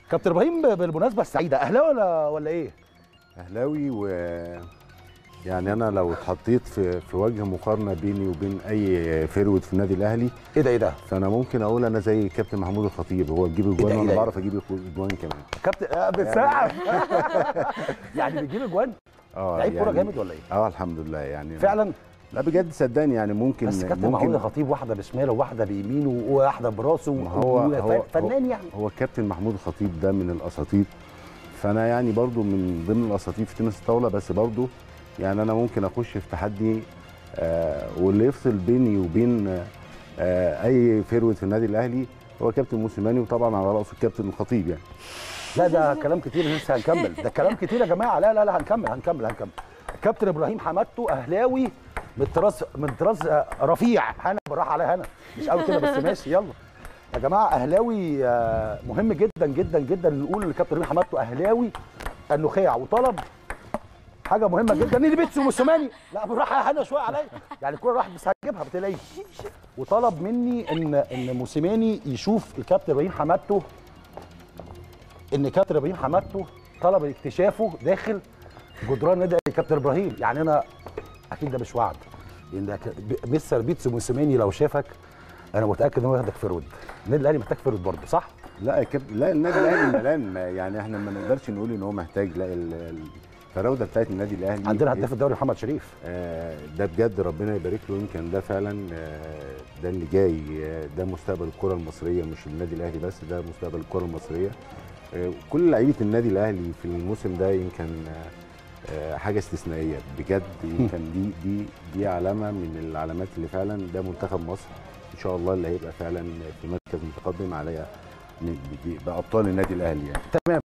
كابتن ابراهيم بالمناسبه السعيده اهلاوي ولا ولا ايه اهلاوي و يعني انا لو اتحطيت في في وجه مقارنه بيني وبين اي فيرود في النادي الاهلي ايه ده ايه ده فانا ممكن اقول انا زي كابتن محمود الخطيب هو بيجيب ده اجوان إيه وانا ده؟ بعرف اجيب اجوان كمان كابتن آه، بتساعد يعني بيجيب اجوان اه لعيب كوره يعني- جامد ولا ايه اه الحمد لله يعني فعلا لا بجد صدقني يعني ممكن بس كابتن محمود ممكن الخطيب واحده بشماله وواحده بيمينه وواحده براسه ما هو و- هو فنان يعني هو الكابتن محمود الخطيب ده من الاساطير فانا يعني برضو من ضمن الاساطير في تنس الطاوله بس برضو يعني انا ممكن اخش في تحدي آه واللي يفصل بيني وبين آه اي فيرود في النادي الاهلي هو كابتن موسيماني وطبعا على راسه الكابتن الخطيب يعني لا ده كلام كتير لسه هنكمل ده كلام كتير يا جماعه لا لا لا هنكمل هنكمل هنكمل كابتن ابراهيم حمادته اهلاوي من طراز من طراز آه، رفيع هنا بالراحه على هنا مش قوي كده بس ماشي يلا يا جماعه اهلاوي آه، مهم جدا جدا جدا نقول لكابتن ابراهيم حمادته اهلاوي النخاع وطلب حاجه مهمه جدا نيجي بيتسو موسوماني لا بالراحه هنا شويه عليا يعني الكوره راحت بس هجيبها ما تقلقيش وطلب مني ان ان موسيماني يشوف الكابتن ابراهيم حمادته ان كابتن ابراهيم حمادته طلب اكتشافه داخل جدران نادي كابتن ابراهيم يعني انا اكيد ده مش وعد لان ده ك- ب- مستر بيتسو موسيماني لو شافك انا متاكد ان هو ياخدك فرود النادي الاهلي محتاج فرود برضه صح؟ لا يا كابتن لا النادي الاهلي ملان ما- يعني احنا ما نقدرش نقول ان هو محتاج لا ال- ال- الفراوده بتاعت النادي الاهلي عندنا هداف الدوري محمد شريف آه، ده بجد ربنا يبارك له يمكن ده فعلا آه، ده اللي جاي آه، ده مستقبل الكره المصريه مش النادي الاهلي بس ده مستقبل الكره المصريه آه، كل لعيبه النادي الاهلي في الموسم ده يمكن آه، آه، حاجه استثنائيه بجد يمكن دي دي دي علامه من العلامات اللي فعلا ده منتخب مصر ان شاء الله اللي هيبقى فعلا في مركز متقدم عليها بابطال النادي الاهلي يعني تمام